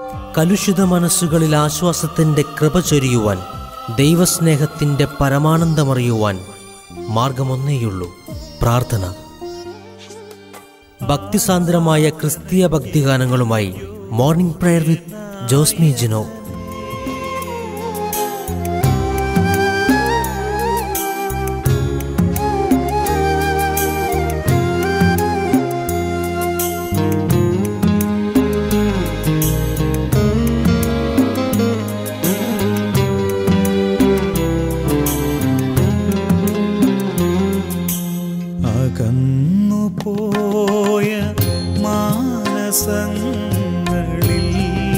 കലുഷിത മനസ്സുകളിൽ ആശ്വാസത്തിൻ്റെ കൃപ ചൊരിയുവാൻ ദൈവസ്നേഹത്തിൻ്റെ പരമാനന്ദമറിയുവാൻ മാർഗമൊന്നേയുള്ളൂ പ്രാർത്ഥന ഭക്തിസാന്ദ്രമായ ക്രിസ്തീയ ഭക്തിഗാനങ്ങളുമായി morning prayer with Josmi Jino അകന്നു പോയ മാനസങ്ങളിൽ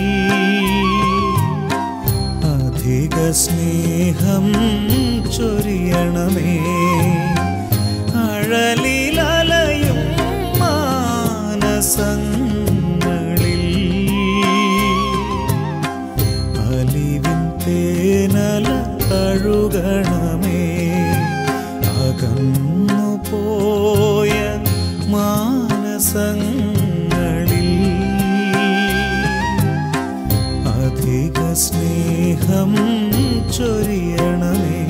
അധിക സ്നേഹം ചൊരിയണമേ അഴലിലലയും മാനസങ്ങളിൽ അലിവിൻ തേനല കഴുകണമേ അകന്നു പോയ മാനസങ്ങളിൽ അധിക സ്നേഹം ചൊരിയണമേ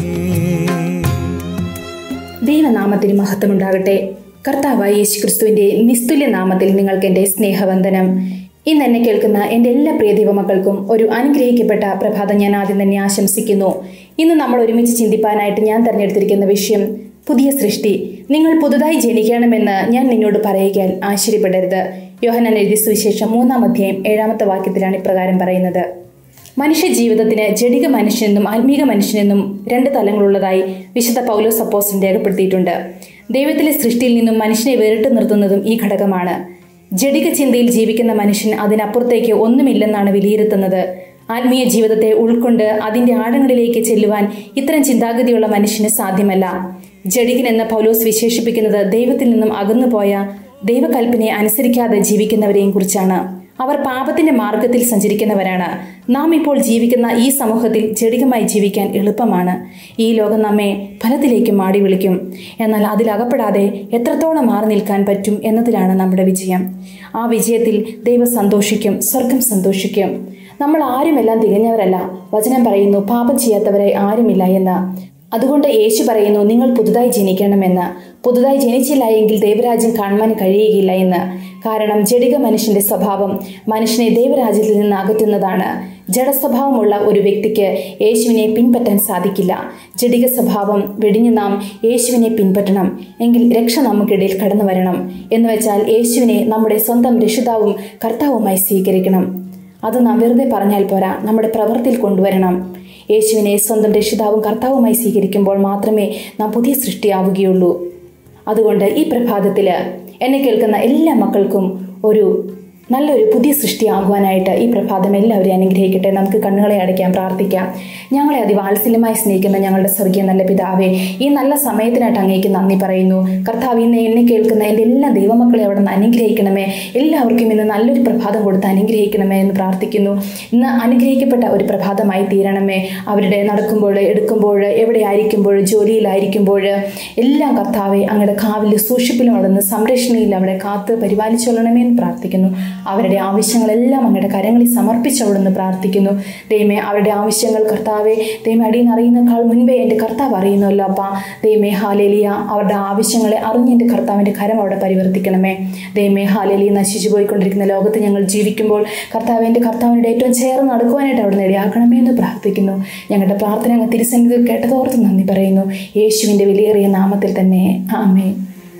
ദൈവനാമത്തിന് മഹത്വമുണ്ടാകട്ടെ കർത്താവായ യേശുക്രിസ്തുവിന്റെ നിസ്തുല്യ നാമത്തിൽ നിങ്ങൾക്ക് എൻ്റെ സ്നേഹവന്ദനം ഇന്ന് എന്നെ കേൾക്കുന്ന എൻ്റെ എല്ലാ പ്രിയ ദൈവമക്കൾക്കും ഒരു അനുഗ്രഹിക്കപ്പെട്ട പ്രഭാതം ഞാൻ ആദ്യം തന്നെ ആശംസിക്കുന്നു ഇന്ന് നമ്മൾ ഒരുമിച്ച് ചിന്തിപ്പാനായിട്ട് ഞാൻ തിരഞ്ഞെടുത്തിരിക്കുന്ന വിഷയം പുതിയ സൃഷ്ടി നിങ്ങൾ പുതുതായി ജനിക്കണമെന്ന് ഞാൻ നിന്നോട് പറയുകയാൽ ആശ്ചര്യപ്പെടരുത് യോഹനാൻ എഴുതിയ സുവിശേഷം മൂന്നാം അധ്യായം ഏഴാമത്തെ വാക്യത്തിലാണ് ഇപ്രകാരം പറയുന്നത് മനുഷ്യ ജീവിതത്തിന് ജഡിക മനുഷ്യനെന്നും ആത്മീക മനുഷ്യനെന്നും രണ്ട് തലങ്ങളുള്ളതായി വിശുദ്ധ പൗലോസ് അപ്പോസ്റ്റൻ രേഖപ്പെടുത്തിയിട്ടുണ്ട് ദൈവത്തിലെ സൃഷ്ടിയിൽ നിന്നും മനുഷ്യനെ വേറിട്ട് നിർത്തുന്നതും ഈ ഘടകമാണ് ജഡിക ചിന്തയിൽ ജീവിക്കുന്ന മനുഷ്യൻ അതിനപ്പുറത്തേക്ക് ഒന്നുമില്ലെന്നാണ് വിലയിരുത്തുന്നത് ആത്മീയ ജീവിതത്തെ ഉൾക്കൊണ്ട് അതിന്റെ ആഴങ്ങളിലേക്ക് ചെല്ലുവാൻ ഇത്തരം ചിന്താഗതിയുള്ള മനുഷ്യന് സാധ്യമല്ല ജഡികൻ എന്ന പൗലോസ് വിശേഷിപ്പിക്കുന്നത് ദൈവത്തിൽ നിന്നും അകന്നുപോയ ദൈവകൽപ്പനയെ അനുസരിക്കാതെ ജീവിക്കുന്നവരെയും കുറിച്ചാണ് അവർ പാപത്തിന്റെ മാർഗത്തിൽ സഞ്ചരിക്കുന്നവരാണ് നാം ഇപ്പോൾ ജീവിക്കുന്ന ഈ സമൂഹത്തിൽ ജടികമായി ജീവിക്കാൻ എളുപ്പമാണ് ഈ ലോകം നമ്മെ ഫലത്തിലേക്ക് മാടി വിളിക്കും എന്നാൽ അതിലകപ്പെടാതെ എത്രത്തോളം മാറി നിൽക്കാൻ പറ്റും എന്നതിലാണ് നമ്മുടെ വിജയം ആ വിജയത്തിൽ ദൈവം സന്തോഷിക്കും സ്വർഗം സന്തോഷിക്കും നമ്മൾ ആരുമെല്ലാം തികഞ്ഞവരല്ല വചനം പറയുന്നു പാപം ചെയ്യാത്തവരെ ആരുമില്ല എന്ന് അതുകൊണ്ട് യേശു പറയുന്നു നിങ്ങൾ പുതുതായി ജനിക്കണമെന്ന് പുതുതായി ജനിച്ചില്ല എങ്കിൽ ദൈവരാജ്യം കാണുവാൻ കഴിയുകയില്ല എന്ന് കാരണം ജഡിക മനുഷ്യന്റെ സ്വഭാവം മനുഷ്യനെ ദൈവരാജ്യത്തിൽ നിന്ന് അകറ്റുന്നതാണ് ജഡസ്വഭാവമുള്ള ഒരു വ്യക്തിക്ക് യേശുവിനെ പിൻപറ്റാൻ സാധിക്കില്ല ജഡിക സ്വഭാവം വെടിഞ്ഞു നാം യേശുവിനെ പിൻപറ്റണം എങ്കിൽ രക്ഷ നമുക്കിടയിൽ കടന്നു വരണം എന്ന് വെച്ചാൽ യേശുവിനെ നമ്മുടെ സ്വന്തം രക്ഷിതാവും കർത്താവുമായി സ്വീകരിക്കണം അത് നാം വെറുതെ പറഞ്ഞാൽ പോരാ നമ്മുടെ പ്രവൃത്തിയിൽ കൊണ്ടുവരണം യേശുവിനെ സ്വന്തം രക്ഷിതാവും കർത്താവുമായി സ്വീകരിക്കുമ്പോൾ മാത്രമേ നാം പുതിയ സൃഷ്ടിയാവുകയുള്ളൂ അതുകൊണ്ട് ഈ പ്രഭാതത്തിൽ എന്നെ കേൾക്കുന്ന എല്ലാ മക്കൾക്കും ഒരു നല്ലൊരു പുതിയ സൃഷ്ടിയാകുവാനായിട്ട് ഈ പ്രഭാതം എല്ലാവരെയും അനുഗ്രഹിക്കട്ടെ നമുക്ക് കണ്ണുകളെ അടയ്ക്കാൻ പ്രാർത്ഥിക്കാം ഞങ്ങളെ അതിവാത്സല്യമായി സ്നേഹിക്കുന്ന ഞങ്ങളുടെ സ്വർഗീയ നല്ല പിതാവേ ഈ നല്ല സമയത്തിനായിട്ട് അങ്ങേക്ക് നന്ദി പറയുന്നു കർത്താവ് ഇന്ന് എന്നെ കേൾക്കുന്ന എൻ്റെ എല്ലാ ദൈവമക്കളെ അവിടെ നിന്ന് അനുഗ്രഹിക്കണമേ എല്ലാവർക്കും ഇന്ന് നല്ലൊരു പ്രഭാതം കൊടുത്ത് അനുഗ്രഹിക്കണമേ എന്ന് പ്രാർത്ഥിക്കുന്നു ഇന്ന് അനുഗ്രഹിക്കപ്പെട്ട ഒരു പ്രഭാതമായി തീരണമേ അവരുടെ നടക്കുമ്പോൾ എടുക്കുമ്പോൾ എവിടെയായിരിക്കുമ്പോൾ ജോലിയിലായിരിക്കുമ്പോൾ എല്ലാം കർത്താവെ അങ്ങയുടെ കാവിൽ സൂക്ഷിപ്പിലും അവിടെ നിന്ന് സംരക്ഷണയിൽ അവിടെ കാത്ത് പരിപാലിച്ചൊള്ളണമേ എന്ന് പ്രാർത്ഥിക്കുന്നു അവരുടെ ആവശ്യങ്ങളെല്ലാം അങ്ങയുടെ കരങ്ങളിൽ സമർപ്പിച്ചവിടുന്ന് പ്രാർത്ഥിക്കുന്നു ദൈവമേ അവരുടെ ആവശ്യങ്ങൾ കർത്താവെ ദൈവം അടിയെന്ന് അറിയുന്നേക്കാൾ മുൻപേ എൻ്റെ കർത്താവ് അറിയുന്നല്ലോ അപ്പ ദൈവമേ ഹാലേലിയ അവരുടെ ആവശ്യങ്ങളെ അറിഞ്ഞ് എൻ്റെ കർത്താവിൻ്റെ കരം അവിടെ പരിവർത്തിക്കണമേ ദൈവമേ ഹാലേലിയ നശിച്ചു പോയിക്കൊണ്ടിരിക്കുന്ന ലോകത്ത് ഞങ്ങൾ ജീവിക്കുമ്പോൾ കർത്താവ് എൻ്റെ കർത്താവിൻ്റെ ഏറ്റവും ചേർന്ന് നടക്കുവാനായിട്ട് അവിടെ നേടിയാക്കണമേ എന്ന് പ്രാർത്ഥിക്കുന്നു ഞങ്ങളുടെ പ്രാർത്ഥന അങ്ങ് തിരുസന്നിധിയിൽ കേട്ടതോർത്ത് നന്ദി പറയുന്നു യേശുവിൻ്റെ വിലയേറിയ നാമത്തിൽ തന്നെ ആമേ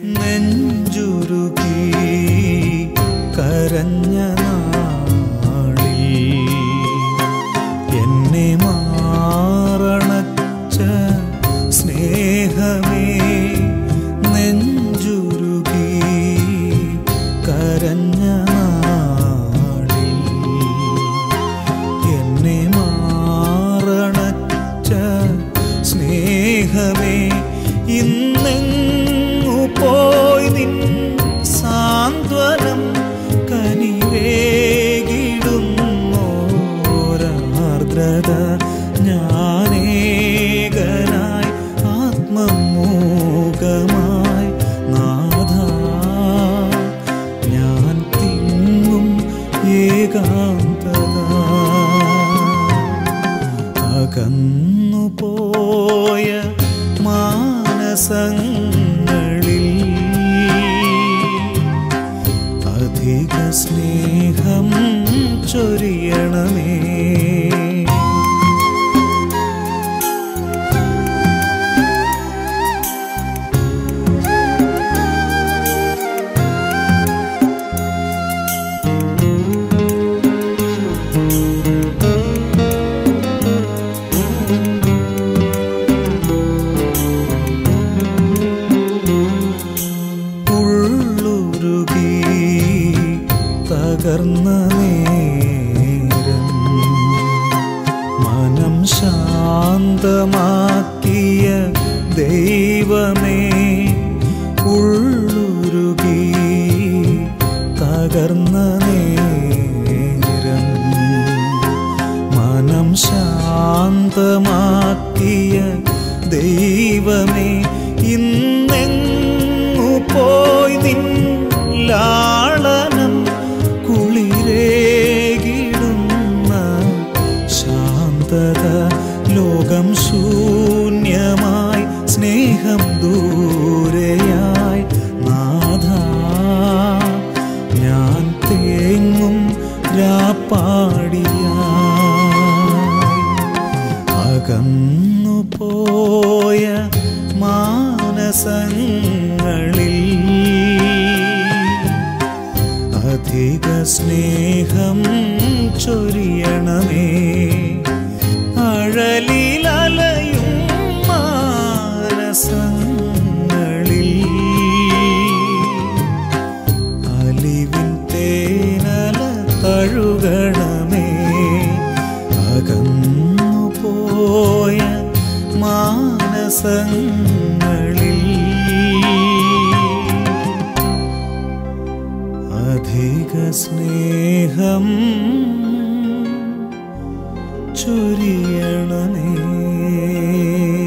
നെഞ്ചുരുകി കരഞ്ഞ നാളിൽ എന്നെ മാറണച്ച സ്നേഹമേ നെഞ്ചുരുകി കരഞ്ഞ നാളിൽ എന്നെ മാറണച്ച സ്നേഹമേ ഇന്നെങ്ങു പോയി നിൻ സാന്ത്വനം കനിവേകിടുന്നോരാർദ്രത ഞാനേകനായി ആത്മമൂകമായി നാഥ ഞാൻ തിങ്ങും ഏകാന്തത അകന്നുപോയ മാനസങ്ങളിൽ അധിക സ്നേഹം ചൊരിയണമേ ഉള്ളുരുകി തകർന്ന നേരം മനം ശാന്തമാക്കിയ ദൈവമേ ഉള്ളുരുകി തകർന്ന നേരം മനം ശാന്തമാക്കിയ ദൈവമേ ഇന്നെങ്ങു പോയി നിൻ ലാളനം കുളിരേകിടുന്ന ശാന്തത ലോകം ശൂന്യമായി സ്നേഹം ദൂരെയായി നാഥ ഞാൻ തേങ്ങും രാപ്പാടിയായി അകന്നുപോയ മാനസങ്ങളിൽ അധിക സ്നേഹം ചൊരിയണമേ അഴലിലലയും മാനസങ്ങളിൽ അലിവിൻ തേനല തഴുകണമേ അകന്നുപോയ മാനസങ്ങളിൽ അധിക സ്നേഹം ചൊരിയണമേ